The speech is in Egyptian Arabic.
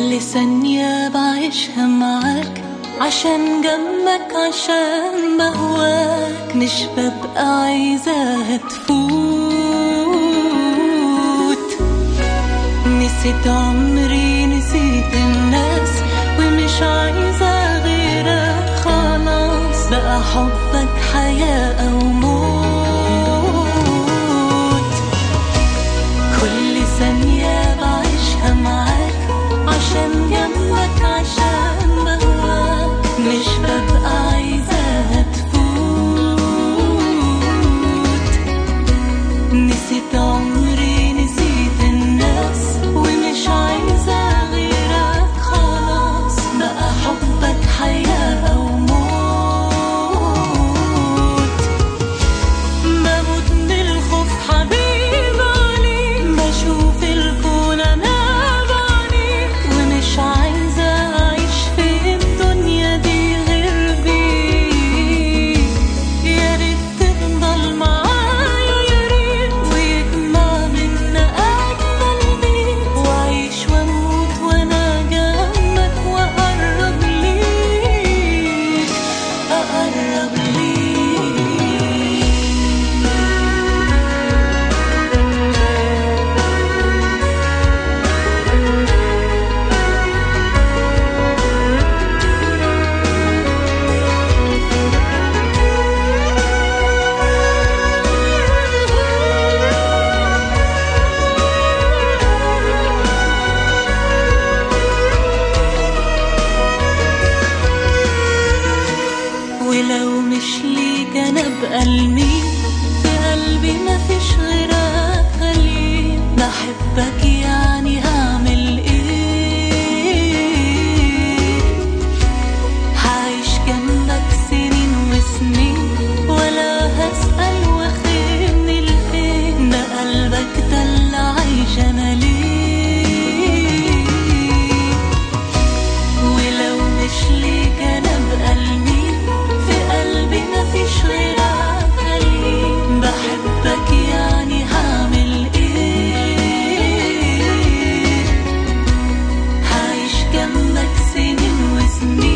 كل ثانية بعيشها معاك عشان جنبك عشان بهواك مش ببقى عايزاها تفوت نسيت عمري نسيت الناس ومش عايزة غيرك خلاص بقى حبك حياة أو موت كل ثانية بعيشها معاك عشان جنبك عشان بهواك مش ببقى عايزاها تفوت نسيت عمري نسيت الناس ومش عايزة غيرك خلاص بقى حبك حياة أو موت بموت من الخوف حبيب عليك بشوف الكون انا بعينيك ومش عايزة اعيش في الدنيا دي غير بيك يا ريت تفضل معايا يا ريت ويجمع منا اجمل بيت واعيش واموت وانا جنبك واقرب ليك اقرب ليك ولو مش ليك انا ابقى لمين في قلبي مفيش غيرك غليل بحبك يعني هعمل ايه هعيش جنبك سنين وسنين ولا هسأل واخدني لفين ده قلبك ده اللي عايش انا ليه ولو مش ليك انا ابقى لمين في قلبي مفيش غيرك غليل بحبك يعني هعمل ايه هعيش جنبك سنين وسنين